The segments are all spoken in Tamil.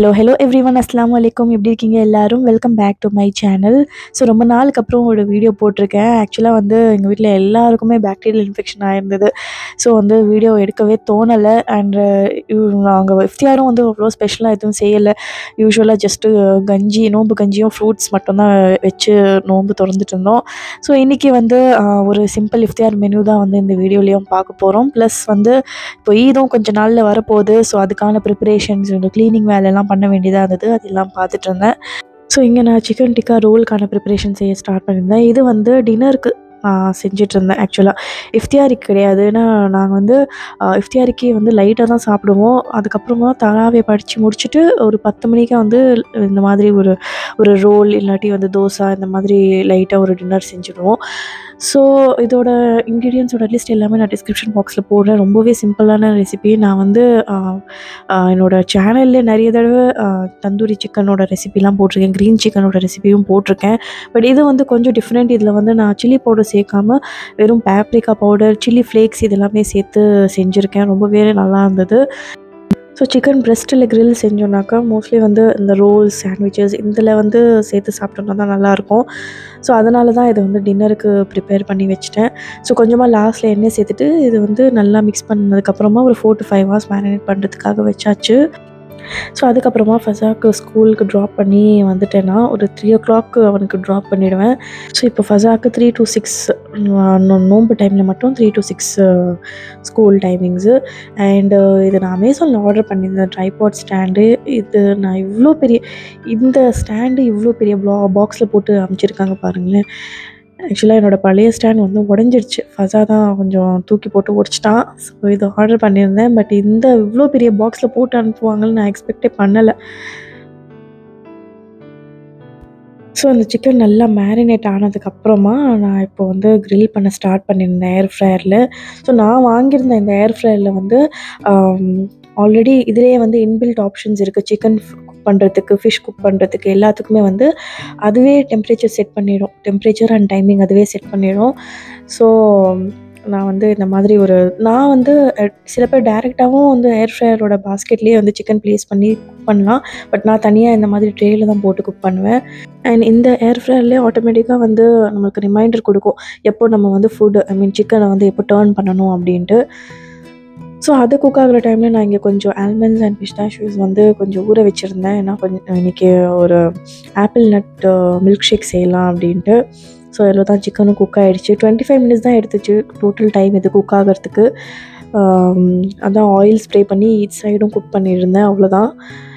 ஹலோ ஹலோ எவ்ரி ஒன் அஸ்லாம் வலைக்கம் எப்படி இருக்கீங்க எல்லாரும் welcome back to my channel so ரொம்ப நாளுக்கு அப்புறம் ஒரு வீடியோ போட்டிருக்கேன் ஆக்சுவலாக வந்து எங்கள் வீட்டில் எல்லாருக்குமே பாக்டீரியல் இன்ஃபெக்ஷன் ஆயிருந்தது ஸோ வந்து வீடியோ எடுக்கவே தோணலை அண்டு நாங்கள் இஃப்தியாரும் வந்து அவ்வளோ ஸ்பெஷலாக எதுவும் செய்யலை யூஸ்வலாக ஜஸ்ட்டு கஞ்சி நோம்பு கஞ்சியும் ஃப்ரூட்ஸ் மட்டும்தான் வச்சு நோம்பு திறந்துட்டு இருந்தோம் ஸோ இன்றைக்கி வந்து ஆஹ், ஒரு சிம்பிள் இஃப்தியார் மெனு தான் வந்து இந்த வீடியோலேயும் பார்க்க போகிறோம் ப்ளஸ் வந்து இப்போ ஈதும் கொஞ்ச நாளில் வரப்போகுது ஸோ அதுக்கான ப்ரிப்பரேஷன்ஸ் இந்த க்ளீனிங் வேலையெல்லாம் பண்ண வேண்டியதாக இருந்தது அதெல்லாம் பார்த்துட்டு இருந்தேன் ஸோ இங்கே நான் சிக்கன் டிக்கா ரோலுக்கான ப்ரிப்பரேஷன் செய்ய ஸ்டார்ட் பண்ணியிருந்தேன் இது வந்து டின்னருக்கு நான் செஞ்சுட்டு இருந்தேன் ஆக்சுவலாக இஃப்தியாரிக்கு கிடையாது ஏன்னா நாங்கள் வந்து ஆஹ், இஃப்தியாரிக்கு வந்து லைட்டாக தான் சாப்பிடுவோம் அதுக்கப்புறமா தராவியை படித்து முடிச்சுட்டு ஒரு பத்து மணிக்கு வந்து இந்த மாதிரி ஒரு ஒரு ரோல் இல்லாட்டி வந்து தோசை இந்த மாதிரி லைட்டாக ஒரு டின்னர் செஞ்சுடுவோம் ஸோ இதோட இன்க்ரீடியன்ஸோட லிஸ்ட் எல்லாமே நான் டிஸ்கிரிப்ஷன் பாக்ஸில் போடுறேன் ரொம்பவே சிம்பிளான ரெசிபி நான் வந்து ஆஹ், ஆஹ், என்னோட சேனல்லே நிறைய தடவை ஆஹ், தந்தூரி சிக்கனோட ரெசிபிலாம் போட்டிருக்கேன் க்ரீன் சிக்கனோட ரெசிபியும் போட்டிருக்கேன் பட் இது வந்து கொஞ்சம் டிஃப்ரெண்ட் இதில் வந்து நான் சில்லி பவுடர் சேர்க்காம வெறும் பேப்ரிக்கா பவுடர் சில்லி ஃப்ளேக்ஸ் இதெல்லாமே சேர்த்து செஞ்சுருக்கேன் ரொம்பவே நல்லா இருந்தது ஸோ சிக்கன் பிரெஸ்ட்டில் grill செஞ்சோன்னாக்கா மோஸ்ட்லி வந்து இந்த ரோல்ஸ் சாண்ட்விச்சஸ் இதில் வந்து சேர்த்து சாப்பிட்டோம்னா தான் நல்லாயிருக்கும் ஸோ அதனால தான் இதை வந்து டின்னருக்கு ப்ரிப்பேர் பண்ணி வச்சுட்டேன் ஸோ கொஞ்சமாக லாஸ்ட்டில் எண்ணெய் சேர்த்துட்டு இது வந்து நல்லா மிக்ஸ் பண்ணதுக்கப்புறமா ஒரு four to five hours marinate பண்ணுறதுக்காக வச்சாச்சு ஸோ அதுக்கப்புறமா ஃபசாக்கு ஸ்கூலுக்கு ட்ராப் பண்ணி வந்துட்டேன்னா ஒரு த்ரீ ஓ கிளாக்கு அவனுக்கு ட்ராப் பண்ணிவிடுவேன் ஸோ இப்போ ஃபசாக்கு த்ரீ டு சிக்ஸ் நோன்பு டைமில் மட்டும் three to six school timings and இது நான் அமேசானில் ஆர்டர் பண்ணியிருந்தேன் ட்ரைபாட் ஸ்டாண்டு இது நான் இவ்வளோ பெரிய இந்த ஸ்டாண்டு இவ்வளோ பெரிய ப்ளா பாக்ஸில் போட்டு அமைச்சிருக்காங்க பாருங்களேன் ஆக்சுவலாக என்னோடய பழைய ஸ்டாண்ட் வந்து உடஞ்சிருச்சு ஃபஸா தான் கொஞ்சம் தூக்கி போட்டு உடச்சிட்டான் ஸோ இது ஆர்டர் பண்ணியிருந்தேன் பட் இந்த இவ்வளோ பெரிய பாக்ஸில் போட்டு அனுப்புவாங்கன்னு நான் எக்ஸ்பெக்டே பண்ணலை ஸோ அந்த சிக்கன் நல்லா மேரினேட் ஆனதுக்கப்புறமா நான் இப்போ வந்து grill பண்ண ஸ்டார்ட் பண்ணியிருந்தேன் ஏர் ஃப்ரையரில் ஸோ நான் வாங்கியிருந்த இந்த ஏர் ஃப்ரையரில் வந்து ஆல்ரெடி இதிலே வந்து இன்பில்ட் ஆப்ஷன்ஸ் இருக்குது சிக்கன் குக் பண்ணுறதுக்கு ஃபிஷ் குக் பண்ணுறதுக்கு எல்லாத்துக்குமே வந்து அதுவே டெம்பரேச்சர் செட் பண்ணிடும் டெம்பரேச்சர் அண்ட் டைமிங் அதுவே செட் பண்ணிடும் ஸோ நான் வந்து இந்த மாதிரி ஒரு நான் வந்து அஹ், சில பேர் டேரெக்டாகவும் வந்து ஏர் ஃப்ரையரோட பாஸ்கெட்லேயே வந்து சிக்கன் ப்ளேஸ் பண்ணி குக் பண்ணலாம் பட் நான் தனியாக இந்த மாதிரி ட்ரேயில் தான் போட்டு குக் பண்ணுவேன் அண்ட் இந்த ஏர் ஃப்ரையர்லேயே ஆட்டோமேட்டிக்காக வந்து நம்மளுக்கு ரிமைண்டர் கொடுக்கும் எப்போ நம்ம வந்து ஃபுட் ஐ மீன் சிக்கனை வந்து எப்போ டேர்ன் பண்ணணும் அப்படின்ட்டு ஸோ அது குக் ஆகிற டைமில் நான் இங்கே கொஞ்சம் ஆல்மண்ட்ஸ் அண்ட் பிஸ்டாஷூஸ் வந்து கொஞ்சம் ஊற வச்சுருந்தேன் ஏன்னா கொஞ்சம் இன்றைக்கி ஒரு ஆப்பிள் நட் மில்க் ஷேக் செய்யலாம் அப்படின்ட்டு ஸோ இதில் தான் சிக்கனும் குக் ஆகிடுச்சு டுவெண்ட்டி ஃபைவ் மினிட்ஸ் தான் எடுத்துச்சு டோட்டல் டைம் இது குக் ஆகிறதுக்கு ஆம், அதான் ஆயில் ஸ்ப்ரே பண்ணி ஈச் சைடும் குக் பண்ணியிருந்தேன் அவ்வளோதான்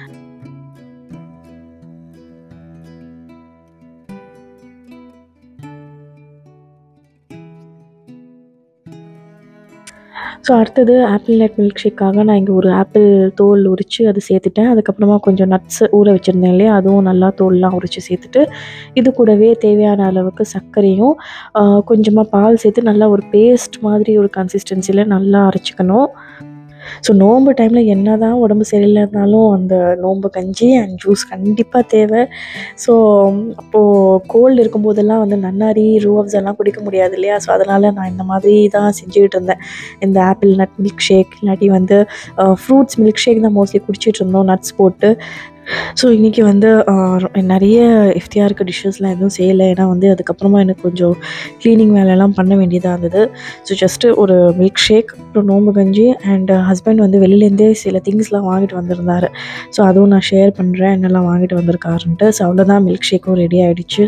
ஸோ அடுத்தது ஆப்பிள் நட் மில்க் ஷேக்காக நான் இங்கே ஒரு ஆப்பிள் தோல் உரித்து அது சேர்த்துட்டேன் அதுக்கப்புறமா கொஞ்சம் நட்ஸ் ஊற வச்சுருந்தேன் இல்லையா அதுவும் நல்லா தோல்லாம் உரித்து சேர்த்துட்டு இது கூடவே தேவையான அளவுக்கு சர்க்கரையும் கொஞ்சமாக பால் சேர்த்து நல்லா ஒரு பேஸ்ட் மாதிரி ஒரு கன்சிஸ்டன்சியில் நல்லா அரைச்சிக்கணும் ஸோ நோன்பு டைமில் என்ன தான் உடம்பு சரியில்லை இருந்தாலும் அந்த நோன்பு கஞ்சி அண்ட் ஜூஸ் கண்டிப்பாக தேவை ஸோ அப்போது கோல்டு இருக்கும்போதெல்லாம் வந்து நன்னாரி ரூஅப்ஸ் எல்லாம் குடிக்க முடியாது இல்லையா ஸோ அதனால் நான் இந்த மாதிரி தான் செஞ்சுக்கிட்டு இருந்தேன் இந்த ஆப்பிள் நட் மில்க் ஷேக் இல்லாட்டி வந்து ஃப்ரூட்ஸ் மில்க் ஷேக் தான் மோஸ்ட்லி குடிச்சிட்டு இருந்தோம் நட்ஸ் போட்டு ஸோ இன்றைக்கி வந்து ஆஹ், நிறைய இஃப்தியாருக்கு டிஷ்ஷஸ்லாம் எதுவும் செய்யலை ஏன்னா வந்து அதுக்கப்புறமா எனக்கு கொஞ்சம் க்ளீனிங் வேலையெல்லாம் பண்ண வேண்டியதாக இருந்தது ஸோ ஜஸ்ட்டு ஒரு மில்க் ஷேக் அப்புறம் நோம்பு கஞ்சி அண்ட் ஹஸ்பண்ட் வந்து வெளியிலேருந்தே சில திங்ஸ்லாம் வாங்கிட்டு வந்திருந்தாரு ஸோ அதுவும் நான் ஷேர் பண்ணுறேன் என்னெல்லாம் வாங்கிட்டு வந்திருக்காருன்ட்டு ஸோ அவ்வளோதான் மில்க் ஷேக்கும் ரெடி ஆகிடுச்சு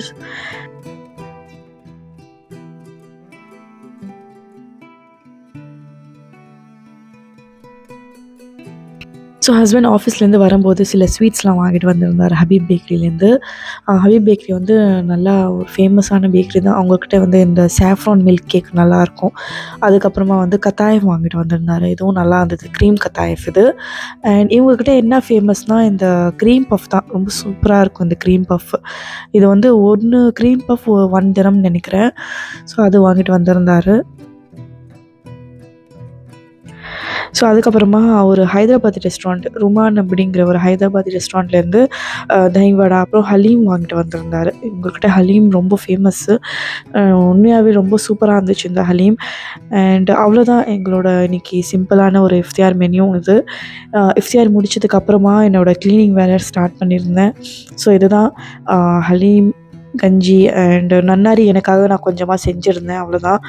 ஸோ ஹஸ்பண்ட் ஆஃபீஸ்லேருந்து வரும்போது சில ஸ்வீட்ஸ்லாம் வாங்கிட்டு வந்திருந்தார் ஹபீப் பேக்கரிலேருந்து ஹபீப் பேக்கரி வந்து நல்லா ஒரு ஃபேமஸான பேக்கரி தான் அவங்கக்கிட்ட வந்து இந்த சாஃப்ரான் மில்க் கேக் நல்லாயிருக்கும் அதுக்கப்புறமா வந்து கத்தாயஃப் வாங்கிட்டு வந்திருந்தார் இதுவும் நல்லா இருந்தது க்ரீம் கத்தாயஃப் இது அண்ட் இவங்கக்கிட்ட என்ன ஃபேமஸ்னால் இந்த க்ரீம் பஃப் தான் ரொம்ப சூப்பராக இருக்கும் இந்த க்ரீம் பஃப் இது வந்து ஒன்று க்ரீம் பஃப் ஒன் தினம்னு நினைக்கிறேன் ஸோ அது வாங்கிட்டு வந்திருந்தாரு ஸோ அதுக்கப்புறமா ஒரு ஹைதராபாத் ரெஸ்டாரண்ட் ருமான் அப்படிங்கிற ஒரு ஹைதராபாத் ரெஸ்டாரண்ட்லேருந்து தஹி வடா அப்புறம் ஹலீம் வாங்கிட்டு வந்திருந்தார் இவங்கக்கிட்ட ஹலீம் ரொம்ப ஃபேமஸ்ஸு உண்மையாகவே ரொம்ப சூப்பராக இருந்துச்சு இந்த ஹலீம் அண்ட் அவ்வளோதான் எங்களோட இன்னைக்கு சிம்பிளான ஒரு இஃப்தியார் மெனு இது அஹ் இஃப்தியார் முடிச்சதுக்கு அப்புறமா என்னோட க்ளீனிங் வேலை ஸ்டார்ட் பண்ணியிருந்தேன் ஸோ இதுதான் அஹ் ஹலீம் கஞ்சி அண்ட் நன்னாரி எனக்காக நான் கொஞ்சமாக செஞ்சுருந்தேன் அவ்வளோதான்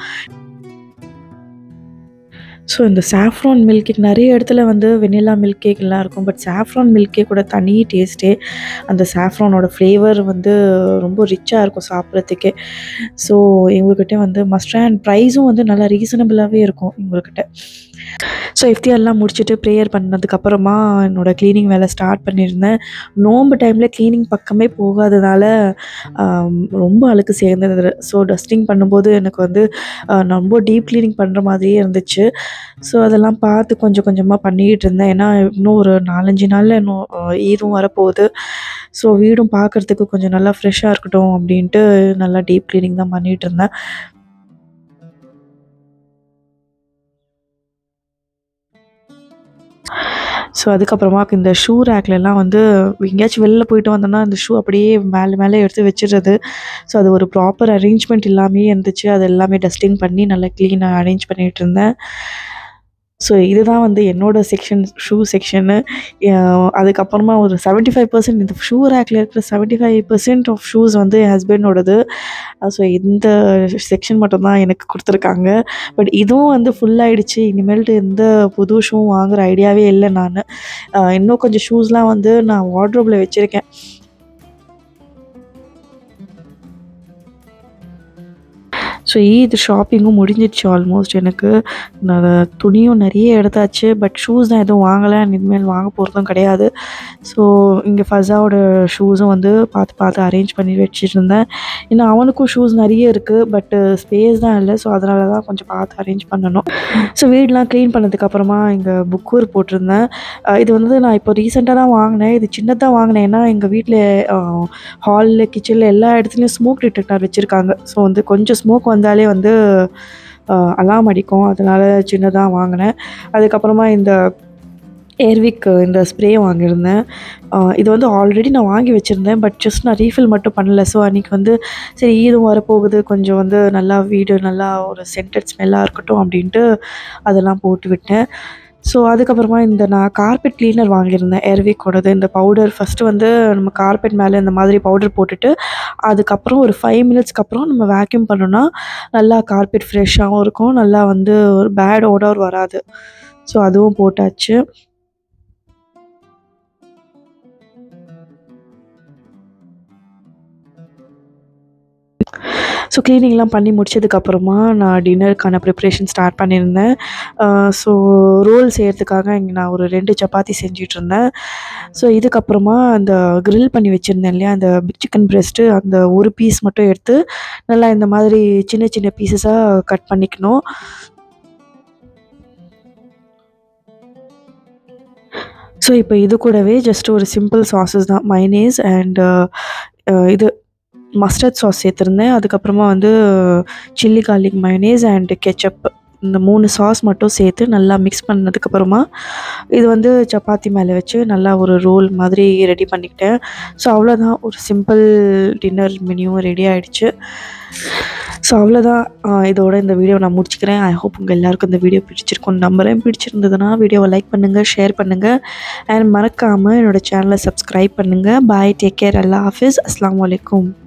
ஸோ இந்த சாஃப்ரான் மில்க் கேக் நிறைய இடத்துல வந்து வெனிலா மில்க் கேக்லாம் இருக்கும் பட் சாஃப்ரான் மில்க் கேக்கோட தனி டேஸ்ட்டே அந்த சாஃப்ரானோட ஃப்ளேவர் வந்து ரொம்ப ரிச்சாக இருக்கும் சாப்பிட்றதுக்கே ஸோ எங்கள்கிட்ட வந்து மஸ்ட் அண்ட் ப்ரைஸும் வந்து நல்லா ரீசனபிளாகவே இருக்கும் எங்கள்கிட்ட ஸோ இஃப்தியார்லாம் முடிச்சுட்டு ப்ரேயர் பண்ணதுக்கப்புறமா என்னோடய க்ளீனிங் வேலை ஸ்டார்ட் பண்ணியிருந்தேன் நோம்பு டைமில் க்ளீனிங் பக்கமே போகாதனால ஆம், ரொம்ப அழுக்கு சேர்ந்தது ஸோ டஸ்டிங் பண்ணும்போது எனக்கு வந்து ஆஹ், நான் ரொம்ப டீப் க்ளீனிங் பண்ணுற மாதிரியே இருந்துச்சு ஸோ அதெல்லாம் பார்த்து கொஞ்சம் கொஞ்சமாக பண்ணிக்கிட்டு இருந்தேன் ஏன்னா இன்னும் ஒரு நாலஞ்சு நாளில் இன்னும் ஆஹ், ஈரும் வரப்போகுது ஸோ வீடும் பார்க்குறதுக்கு கொஞ்சம் நல்லா ஃப்ரெஷ்ஷாக இருக்கட்டும் அப்படின்ட்டு நல்லா டீப் க்ளீனிங் தான் பண்ணிகிட்டு இருந்தேன் ஸோ அதுக்கப்புறமா இந்த ஷூ ரேக்லலாம் வந்து எங்கேயாச்சும் வெளில போயிட்டு வந்தோன்னா அந்த ஷூ அப்படியே மேலே மேலே எடுத்து வச்சிடுறது ஸோ அது ஒரு ப்ராப்பர் அரேஞ்ச்மெண்ட் இல்லாமே இருந்துச்சு அது எல்லாமே டஸ்டிங் பண்ணி நல்லா க்ளீனாக அரேஞ்ச் பண்ணிகிட்டு இருந்தேன் ஸோ இதுதான் வந்து என்னோட செக்ஷன் ஷூ செக்ஷனு அதுக்கப்புறமா ஒரு செவன்ட்டி ஃபைவ் பர்சன்ட் இந்த ஷூ ரேக்கில் இருக்கிற seventy five percent off shoes வந்து என் ஹஸ்பண்டோடது ஸோ இந்த செக்ஷன் மட்டும்தான் எனக்கு கொடுத்துருக்காங்க பட் இதுவும் வந்து ஃபுல் ஆயிடுச்சு இனிமேல்ட்டு எந்த புது ஷூ வாங்குற ஐடியாவே இல்லை நான் இன்னும் கொஞ்சம் ஷூஸ்லாம் வந்து நான் வார்ட்ரோப்பில் வச்சுருக்கேன் ஸோ ஈத் ஷாப்பிங்கும் முடிஞ்சிடுச்சு ஆல்மோஸ்ட் எனக்கு நான் துணியும் நிறைய எடுத்தாச்சு பட் ஷூஸ் தான் எதுவும் வாங்கலை இனிமேல் வாங்க போகிறதும் கிடையாது ஸோ இங்கே ஃபஸாவோட ஷூஸும் வந்து பார்த்து பார்த்து அரேஞ்ச் பண்ணி வச்சுட்டு இருந்தேன் ஏன்னா அவனுக்கும் ஷூஸ் நிறைய இருக்குது பட்டு ஸ்பேஸ் தான் இல்லை ஸோ அதனால தான் கொஞ்சம் பார்த்து அரேஞ்ச் பண்ணணும் ஸோ வீடெலாம் க்ளீன் பண்ணதுக்கப்புறமா இங்கே புக்கூர் போட்டிருந்தேன் அஹ் இது வந்து நான் இப்போ ரீசெண்டாக தான் வாங்கினேன் இது சின்னதாக வாங்கினேன் ஏன்னா எங்கள் வீட்டில் ஹாலில் கிச்சனில் எல்லா இடத்துலையும் ஸ்மோக் டிடெக்டர் வச்சுருக்காங்க ஸோ வந்து கொஞ்சம் ஸ்மோக் வந்தாலே வந்து அலாம் அடிக்கும் அதனால் சின்னதாக வாங்கினேன் அதுக்கப்புறமா இந்த ஏர்விக் இந்த ஸ்ப்ரே வாங்கியிருந்தேன் அஹ் இது வந்து ஆல்ரெடி நான் வாங்கி வச்சுருந்தேன் பட் ஜஸ்ட் நான் ரீஃபில் மட்டும் பண்ணல ஸோ அன்றைக்கி வந்து சரி ஈதும் வரப்போகுது கொஞ்சம் வந்து நல்லா வீடு நல்லா ஒரு சென்டட் ஸ்மெல்லாக இருக்கட்டும் அப்படின்ட்டு அதெல்லாம் போட்டு விட்டேன் ஸோ அதுக்கப்புறமா இந்த நான் கார்பெட் க்ளீனர் வாங்கியிருந்தேன் ஏர்விக்கோடது இந்த பவுடர் ஃபஸ்ட்டு வந்து நம்ம கார்பெட் மேலே இந்த மாதிரி பவுடர் போட்டுட்டு அதுக்கப்புறம் ஒரு ஃபைவ் மினிட்ஸ்க்கு அப்புறம் நம்ம வேக்யூம் பண்ணோன்னா நல்லா கார்பெட் ஃப்ரெஷ்ஷாகவும் இருக்கும் நல்லா வந்து ஒரு பேட் ஓடர் வராது ஸோ அதுவும் போட்டாச்சு ஸோ க்ளீனிங்லாம் பண்ணி முடிச்சதுக்கப்புறமா நான் டின்னருக்கான ப்ரிப்ரேஷன் ஸ்டார்ட் பண்ணியிருந்தேன் ஸோ ரோல் செய்கிறதுக்காக இங்கே நான் ஒரு ரெண்டு சப்பாத்தி செஞ்சுட்டு இருந்தேன் ஸோ இதுக்கப்புறமா அந்த grill பண்ணி வச்சுருந்தேன் இல்லையா அந்த சிக்கன் breast அந்த ஒரு பீஸ் மட்டும் எடுத்து நல்லா இந்த மாதிரி சின்ன சின்ன பீசஸாக கட் பண்ணிக்கணும் ஸோ இப்போ இது கூடவே ஜஸ்ட் ஒரு சிம்பிள் சாஸஸ் தான் மைனேஸ் அண்ட் இது மஸ்டர்ட் சாஸ் சேர்த்துருந்தேன் அதுக்கப்புறமா வந்து chilli garlic mayonnaise and ketchup இந்த மூணு சாஸ் மட்டும் சேர்த்து நல்லா மிக்ஸ் பண்ணதுக்கப்புறமா இது வந்து சப்பாத்தி மேலே வச்சு நல்லா ஒரு ரோல் மாதிரி ரெடி பண்ணிக்கிட்டேன் ஸோ அவ்வளோதான் ஒரு சிம்பிள் டின்னர் மெனியும் ரெடி ஆயிடுச்சு ஸோ அவ்வளோதான் ஆஹ் இதோட இந்த வீடியோ நான் முடிச்சுக்கிறேன் ஐ ஹோப் உங்கள் எல்லாருக்கும் இந்த வீடியோ பிடிச்சிருக்கும் நம்புறேன் பிடிச்சிருந்ததுன்னா வீடியோவை லைக் பண்ணுங்கள் ஷேர் பண்ணுங்கள் அண்ட் மறக்காமல் என்னோட சேனலை சப்ஸ்கிரைப் பண்ணுங்கள் பாய் டேக் கேர் அல்லா ஹாஃபிஸ் அஸ்ஸலாமு அலைக்கும்